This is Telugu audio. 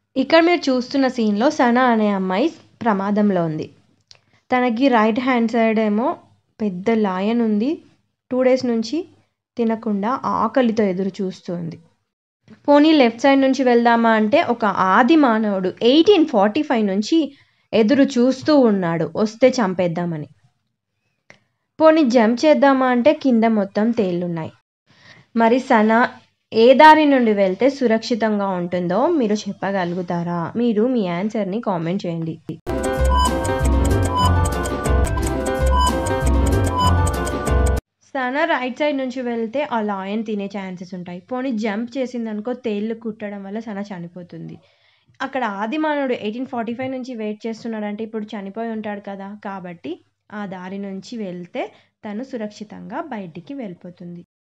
ఇక్కడ మీరు చూస్తున్న సీన్లో సనా అనే అమ్మాయి ప్రమాదంలో ఉంది తనకి రైట్ హ్యాండ్ సైడ్ ఏమో పెద్ద లాయన్ ఉంది టూ డేస్ నుంచి తినకుండా ఆకలితో ఎదురు చూస్తుంది పోనీ లెఫ్ట్ సైడ్ నుంచి వెళ్దామా అంటే ఒక ఆది మానవుడు ఎయిటీన్ ఫార్టీ ఫైవ్ నుంచి ఎదురు చూస్తూ ఉన్నాడు వస్తే చంపేద్దామని పోనీ జంప్ చేద్దామా అంటే కింద మొత్తం తేళ్ళున్నాయి మరి సనా ఏ దారి నుండి వెళ్తే సురక్షితంగా ఉంటుందో మీరు చెప్పగలుగుతారా మీరు మీ ఆన్సర్ని కామెంట్ చేయండి సనా రైట్ సైడ్ నుంచి వెళ్తే ఆ లాయన్ తినే ఛాన్సెస్ ఉంటాయి పోనీ జంప్ చేసిందనుకో తేళ్ళు కుట్టడం వల్ల సన చనిపోతుంది అక్కడ ఆది మానవుడు ఎయిటీన్ ఫార్టీ ఫైవ్ నుంచి వెయిట్ చేస్తున్నాడంటే ఇప్పుడు చనిపోయి ఉంటాడు కదా కాబట్టి ఆ దారి నుంచి వెళ్తే తను సురక్షితంగా బయటికి వెళ్ళిపోతుంది